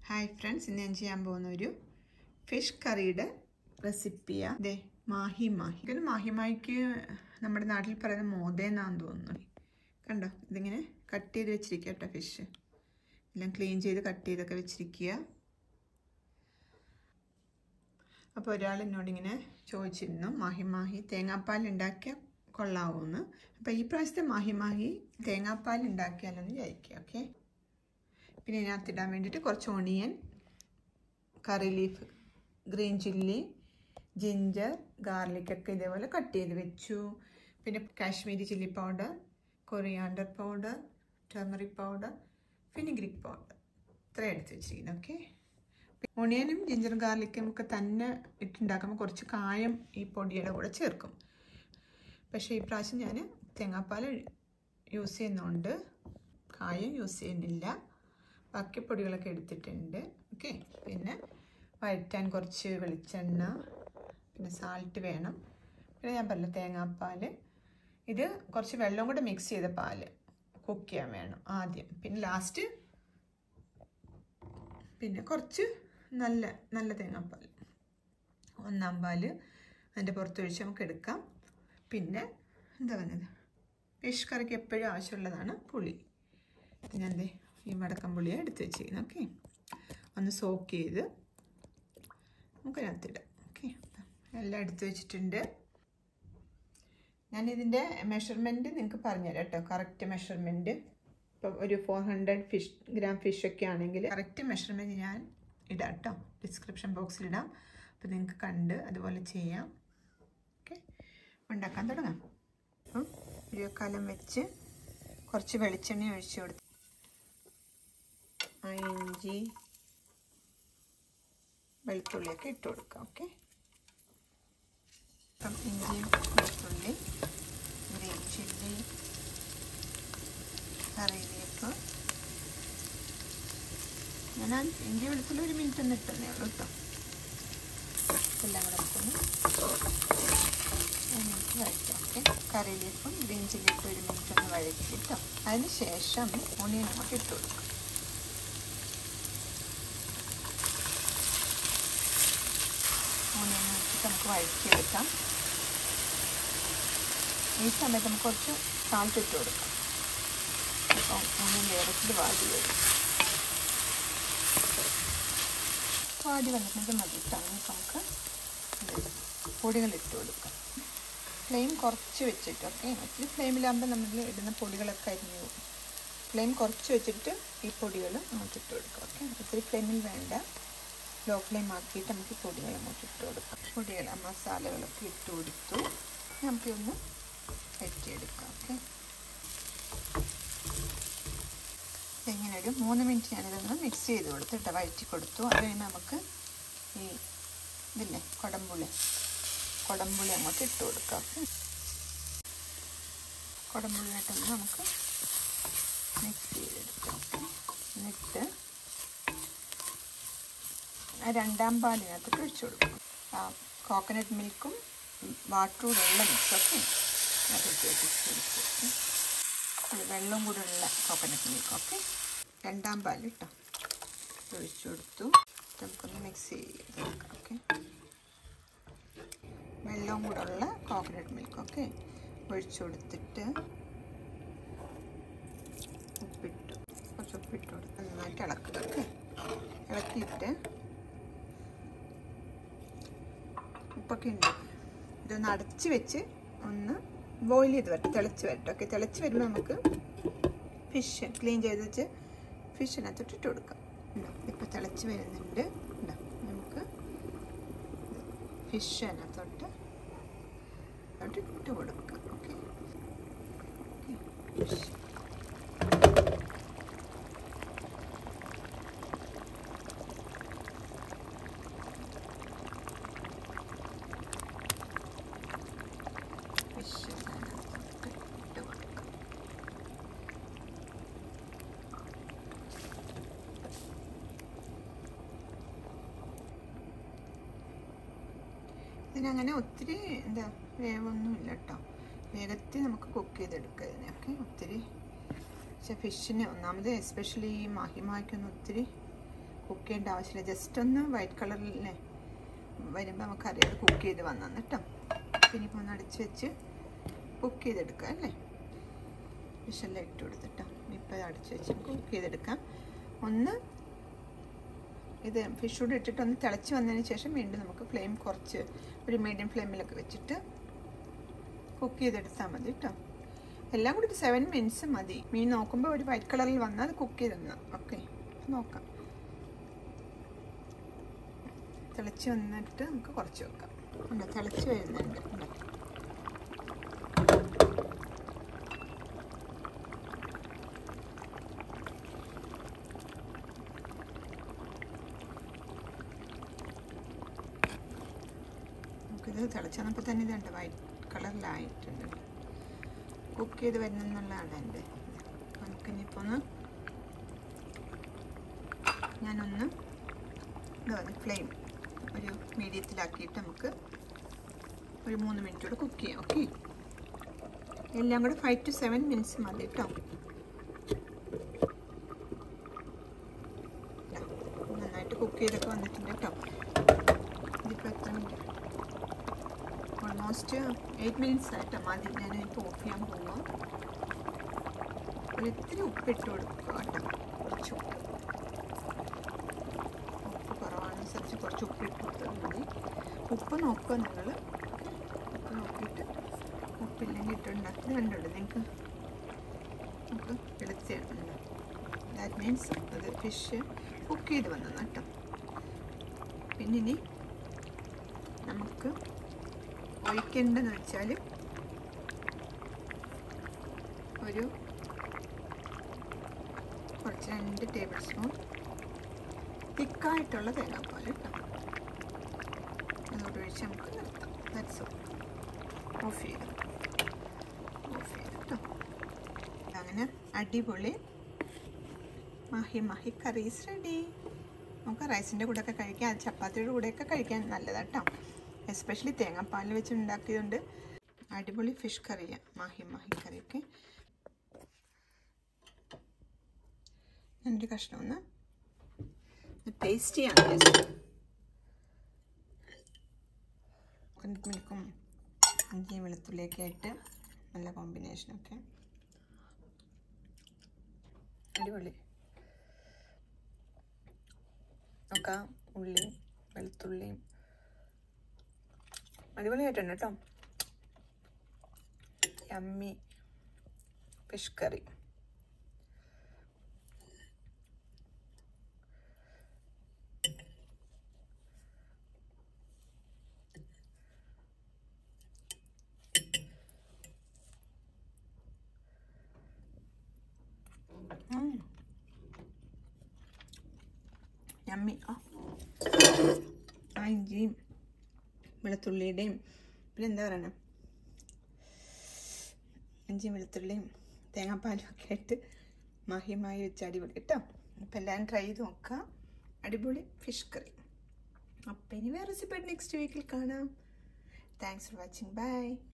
hi friends ഇന്ന് ഞാൻ ചെയ്യാൻ പോകുന്ന ഒരു ഫിഷ് കറിയുടെ റെസിപ്പിയാണ് ദേ മാഹി മാഹി ഇതിന് മാഹി മാഹിക്ക് നമ്മുടെ നാട്ടിൽ പറയുന്ന മോദേന്നാന്ന് തോന്നുന്നു കണ്ടോ ഇതിങ്ങനെ കട്ട് ചെയ്ത് വെച്ചിരിക്കുക കേട്ടോ ഫിഷ് എല്ലാം ക്ലീൻ ചെയ്ത് കട്ട് ചെയ്തൊക്കെ വെച്ചിരിക്കുക അപ്പോൾ ഒരാൾ എന്നോടിങ്ങനെ ചോദിച്ചിരുന്നു മാഹി മാഹി തേങ്ങാപ്പാൽ ഉണ്ടാക്കിയാൽ കൊള്ളാവുമെന്ന് അപ്പോൾ ഈ പ്രാവശ്യത്തെ മാഹി മാഹി തേങ്ങാപ്പാൽ ഉണ്ടാക്കിയാലെന്ന് വിചാരിക്കുക ഓക്കെ പിന്നെ ഇതിനകത്തിടാൻ വേണ്ടിയിട്ട് കുറച്ച് onion curry leaf green chilli ginger ഗാർലിക്കൊക്കെ ഇതേപോലെ കട്ട് ചെയ്ത് വെച്ചു പിന്നെ Kashmiri chilli powder coriander powder turmeric powder fenugreek powder ഇത്രയും എടുത്ത് വെച്ചിരിക്കുന്നു ഓക്കെ ഒണിയനും ജിഞ്ചർ ഗാർലിക്കും ഒക്കെ തന്നെ ഇട്ടുണ്ടാക്കുമ്പോൾ കുറച്ച് കായം ഈ പൊടിയുടെ കൂടെ ചേർക്കും പക്ഷേ ഈ പ്രാവശ്യം ഞാൻ തേങ്ങാപ്പാൽ യൂസ് ചെയ്യുന്നതുകൊണ്ട് കായം യൂസ് ചെയ്യുന്നില്ല ബാക്കി പൊടികളൊക്കെ എടുത്തിട്ടുണ്ട് ഓക്കെ പിന്നെ വഴറ്റാൻ കുറച്ച് വെളിച്ചെണ്ണ പിന്നെ സാൾട്ട് വേണം പിന്നെ ഞാൻ പറഞ്ഞ തേങ്ങാപ്പാൽ ഇത് കുറച്ച് വെള്ളം കൂടെ മിക്സ് ചെയ്ത പാല് കുക്ക് ചെയ്യാൻ വേണം ആദ്യം പിന്നെ ലാസ്റ്റ് പിന്നെ കുറച്ച് നല്ല നല്ല തേങ്ങാപ്പാൽ ഒന്നാം പാല് അതിൻ്റെ പുറത്തൊഴിച്ച് നമുക്ക് എടുക്കാം പിന്നെ എന്താ പറയുന്നത് ഫിഷ് കറിക്ക് എപ്പോഴും ആവശ്യമുള്ളതാണ് പുളി ഞാൻ എന്തേ ഈ വടക്കം പുളിയാണ് എടുത്ത് വെച്ചിരിക്കുന്നത് ഓക്കെ ഒന്ന് സോക്ക് ചെയ്ത് നമുക്കതിനകത്തിടാം ഓക്കെ എല്ലാം എടുത്ത് വെച്ചിട്ടുണ്ട് ഞാനിതിൻ്റെ മെഷർമെൻറ്റ് നിങ്ങൾക്ക് പറഞ്ഞുതരാം കേട്ടോ കറക്റ്റ് മെഷർമെൻറ്റ് ഇപ്പോൾ ഒരു ഫോർ ഹൺഡ്രഡ് ഫിഷ് ഗ്രാം ഫിഷൊക്കെ ആണെങ്കിൽ കറക്റ്റ് മെഷർമെൻറ്റ് ഞാൻ ഇടാം കേട്ടോ ഡിസ്ക്രിപ്ഷൻ ബോക്സിലിടാം അപ്പോൾ നിങ്ങൾക്ക് കണ്ട് അതുപോലെ ചെയ്യാം ഓക്കെ ഉണ്ടാക്കാൻ തുടങ്ങാം അപ്പം ഒരു കലം വെച്ച് കുറച്ച് വെളിച്ചെണ്ണ ഒഴിച്ച് കൊടുത്ത് ആ ഇഞ്ചി വെളുത്തുള്ളിയൊക്കെ ഇട്ട് കൊടുക്കാം ഓക്കെ അപ്പം ഇഞ്ചി വെളുത്തുള്ളി ഗ്രീൻ ചില്ലി കറിവേപ്പ് ഞാൻ ഇഞ്ചി വെളുത്തുള്ളി ഒരു മിനിറ്റ് ഒന്ന് ഇട്ടതേ ഉള്ളൂ കേട്ടോ എല്ലാം കൂടെ ഒന്ന് മിനിറ്റ് വഴറ്റാം ഓക്കെ കറി ലീഫും ഗ്രീൻ ചില്ലിയൊക്കെ ഒരു മിനിറ്റ് ഒന്ന് വഴറ്റി കേട്ടോ അതിന് ശേഷം ഉണി നമുക്ക് ഇട്ട് കൊടുക്കാം ഓണിയൻ വെച്ചിട്ട് നമുക്ക് വഴറ്റിയെടുക്കാം ഈ സമയത്ത് നമുക്ക് കുറച്ച് സാൾട്ട് ഇട്ട് കൊടുക്കാം അപ്പം ഓണിയൻ വേറത്തിൽ വാടി വരും വാടി വന്നിട്ട് മതി കേട്ടോ നമുക്ക് പൊടികൾ ഇട്ട് കൊടുക്കാം ഫ്ലെയിം കുറച്ച് വെച്ചിട്ട് ഓക്കെ ഒത്തിരി ഫ്ലെയിമിലാകുമ്പോൾ നമ്മൾ ഇടുന്ന പൊടികളൊക്കെ അരിഞ്ഞു പോകും ഫ്ലെയിം കുറച്ച് വെച്ചിട്ട് ഈ പൊടികൾ നമുക്ക് ഇട്ട് കൊടുക്കാം ഓക്കെ ഒത്തിരി ഫ്ലെയിമിൽ വേണ്ട ലോ ഫ്ലെയിം ആക്കിയിട്ട് നമുക്ക് പൊടികൾ അങ്ങോട്ട് ഇട്ട് കൊടുക്കാം പൊടികൾ മസാലകളൊക്കെ ഇട്ട് കൊടുത്തു നമുക്കൊന്ന് വെറ്റിയെടുക്കാം ഓക്കെ ഇങ്ങനെ ഒരു മൂന്ന് മിനിറ്റ് ഞാനിതൊന്ന് മിക്സ് ചെയ്ത് കൊടുത്തു കേട്ടോ വഴറ്റി കൊടുത്തു അത് കഴിഞ്ഞ് നമുക്ക് ഈ ഇതില്ലേ കുടംപുളി കുടംപുളി അങ്ങോട്ട് ഇട്ട് കൊടുക്കാം കുടംപുളിയായിട്ടൊന്ന് നമുക്ക് മിക്സ് ചെയ്തെടുക്കാം എന്നിട്ട് രണ്ടാം പാലിനകത്ത് ഒഴിച്ചു കൊടുക്കണം ആ കോക്കനട്ട് മിൽക്കും വാട്ടറും ഉള്ള മിക്സൊക്കെ അതൊക്കെ വെച്ച് വെള്ളം കൂടെ ഉള്ള കോക്കനട്ട് മിൽക്കൊക്കെ രണ്ടാം പാൽ കേട്ടോ ഒഴിച്ചു കൊടുത്തു നമുക്കൊന്ന് മിക്സ് ചെയ്ത് കൊടുക്കാം ഓക്കെ വെള്ളം കൂടെ ഉള്ള കോക്കനട്ട് മിൽക്കൊക്കെ ഒഴിച്ചു കൊടുത്തിട്ട് ഉപ്പിട്ടു കുറച്ച് ഉപ്പിട്ട് കൊടുത്ത് നന്നായിട്ട് ഇളക്കുക ഓക്കെ ഇളക്കിയിട്ട് ഉപ്പൊക്കെ ഉണ്ട് ഇതൊന്ന് അടച്ച് വെച്ച് ഒന്ന് ബോയിൽ ചെയ്ത് വരട്ടെ തിളച്ച് വരട്ടെ ഓക്കെ തിളച്ച് വരുമ്പോൾ നമുക്ക് ഫിഷ് ക്ലീൻ ചെയ്ത് വെച്ച് ഫിഷിനകത്തോട്ട് ഇട്ട് കൊടുക്കാം ഇപ്പോൾ തിളച്ച് വരുന്നുണ്ട് നമുക്ക് ഫിഷ് അതിനകത്തോട്ട് ഇട്ട് കൊടുക്കാം ഓക്കെ ഫിഷ് ഫിഷ് അതിനകത്തോട്ട് ഇട്ട് കൊടുക്കാം ഇതിനങ്ങനെ ഒത്തിരി എന്താ വേവൊന്നുമില്ല കേട്ടോ വേഗത്തിൽ നമുക്ക് കുക്ക് ചെയ്തെടുക്കുക ഇതിനൊക്കെ ഒത്തിരി പക്ഷെ ഫിഷിന് ഒന്നാമത് എസ്പെഷ്യലി ഈ മാഹിമായ്ക്കൊന്നും ഒത്തിരി കുക്ക് ചെയ്യേണ്ട ആവശ്യമില്ല ജസ്റ്റ് ഒന്ന് വൈറ്റ് കളറിലെ വരുമ്പോൾ നമുക്കറിയാം കുക്ക് ചെയ്ത് വന്നു കേട്ടോ പിന്നെ ഇപ്പോൾ ഒന്ന് അടച്ച് വെച്ച് കുക്ക് ചെയ്തെടുക്കാം അല്ലേ വിഷെല്ലാം ഇട്ട് കൊടുത്തിട്ടോ ഇപ്പോൾ അടച്ച് വെച്ച് കുക്ക് ചെയ്തെടുക്കാം ഒന്ന് ഇത് ഫിഷ് കൂടെ ഇട്ടിട്ട് ഒന്ന് തിളച്ച് വന്നതിന് ശേഷം വീണ്ടും നമുക്ക് ഫ്ലെയിം കുറച്ച് ഒരു മീഡിയം ഫ്ലെയിമിലൊക്കെ വെച്ചിട്ട് കുക്ക് ചെയ്തെടുത്താൽ മതി കേട്ടോ എല്ലാം കൂടി ഒരു സെവൻ മിനിറ്റ്സ് മതി മീൻ നോക്കുമ്പോൾ ഒരു വൈറ്റ് കളറിൽ വന്നാൽ അത് കുക്ക് ചെയ്തെന്ന് ഓക്കെ നോക്കാം തിളച്ച് വന്നിട്ട് നമുക്ക് കുറച്ച് വെക്കാം ഉണ്ട് തിളച്ച് വരുന്നുണ്ട് ഉണ്ട് നമുക്കിത് തിളച്ചപ്പോൾ തന്നെ ഇതുണ്ട് വൈറ്റ് കളറിലായിട്ടുണ്ട് കുക്ക് ചെയ്ത് വരുന്നെന്നുള്ളതാണ് എൻ്റെ നമുക്കിനിയിപ്പോൾ ഒന്ന് ഞാനൊന്ന് ഇതാ ഫ്ലെയിം ഒരു മീഡിയത്തിലാക്കിയിട്ട് നമുക്ക് ഒരു മൂന്ന് മിനിറ്റ് കൂടെ കുക്ക് ചെയ്യാം ഓക്കെ എല്ലാം കൂടെ ഫൈവ് ടു സെവൻ മിനിറ്റ്സ് മതി കേട്ടോ നന്നായിട്ട് കുക്ക് ചെയ്തൊക്കെ വന്നിട്ടുണ്ട് കേട്ടോ ഇതിപ്പോൾ എത്ര മിനിറ്റ് ഓൾമോസ്റ്റ് എയ്റ്റ് മിനിറ്റ്സ് ആയിട്ട് മതി ഞാൻ ഇപ്പോൾ ഓഫ് ചെയ്യാൻ പോകുമ്പോൾ ഒരു ഇത്തിരി ഉപ്പിട്ട് കൊടുക്കുക കേട്ടോ കുറച്ച് ഉപ്പ് ഉപ്പ് കുറവാണനുസരിച്ച് കുറച്ച് ഉപ്പ് ഇട്ട് കൊടുത്താൽ മതി ഉപ്പ് നോക്കുക നിങ്ങൾ ഉപ്പ് നോക്കിയിട്ട് ഉപ്പില്ലെങ്കിൽ ഇട്ടുണ്ടാക്കി കണ്ടുണ്ട് നിങ്ങൾക്ക് നമുക്ക് വെളുത്തുണ്ട് ദാറ്റ് മീൻസ് അത് ഫിഷ് കുക്ക് ചെയ്ത് വന്നതാണ് കേട്ടോ പിന്നെ ഇനി നമുക്ക് ഒഴിക്കേണ്ടതെന്ന് വെച്ചാൽ ഒരു കുറച്ച് രണ്ട് ടേബിൾ സ്പൂൺ തിക്കായിട്ടുള്ള തേങ്ങാപ്പാൽ കേട്ടോ അതോട് ഒഴിച്ച് നമുക്ക് നിർത്താം ദാറ്റ്സ് ഓഫ് ചെയ്ത് ഓഫ് ചെയ്ത് കേട്ടോ അങ്ങനെ അടിപൊളി മഹി മഹി കറീസ് റെഡി നമുക്ക് റൈസിൻ്റെ കൂടെയൊക്കെ കഴിക്കാം അത് ചപ്പാത്തിയുടെ കൂടെയൊക്കെ കഴിക്കാൻ നല്ലതാട്ടോ എസ്പെഷ്യലി തേങ്ങാപ്പാൽ വെച്ച് ഉണ്ടാക്കിയതുകൊണ്ട് അടിപൊളി ഫിഷ് കറിയാണ് മാഹി മാഹി കറിയൊക്കെ എൻ്റെ കഷ്ണം ഒന്ന് ടേസ്റ്റ് ചെയ്യാൻ മിൽക്കും ഇഞ്ചിയും വെളുത്തുള്ളിയൊക്കെ ആയിട്ട് നല്ല കോമ്പിനേഷനൊക്കെ അടിപൊളി ഒക്കെ ഉള്ളിയും വെളുത്തുള്ളിയും അടിപൊളിയായിട്ടുണ്ട് കേട്ടോ യമ്മി ഫിഷ് കറി യമ്മി ആ ആ ഇഞ്ചിയും വെളുത്തുള്ളിയുടെയും പിന്നെ എന്താ പറയണേ ഇഞ്ചിയും വെളുത്തുള്ളിയും തേങ്ങാപ്പാലും ഒക്കെ ആയിട്ട് മാഹിയമായി വെച്ച് അടിപൊളി കേട്ടോ അപ്പം എല്ലാവരും ട്രൈ ചെയ്ത് നോക്കാം അടിപൊളി ഫിഷ് കറി അപ്പം ഇനി വേറെ റെസിപ്പി നെക്സ്റ്റ് വീക്കിൽ കാണാം താങ്ക്സ് ഫോർ വാച്ചിങ് ബൈ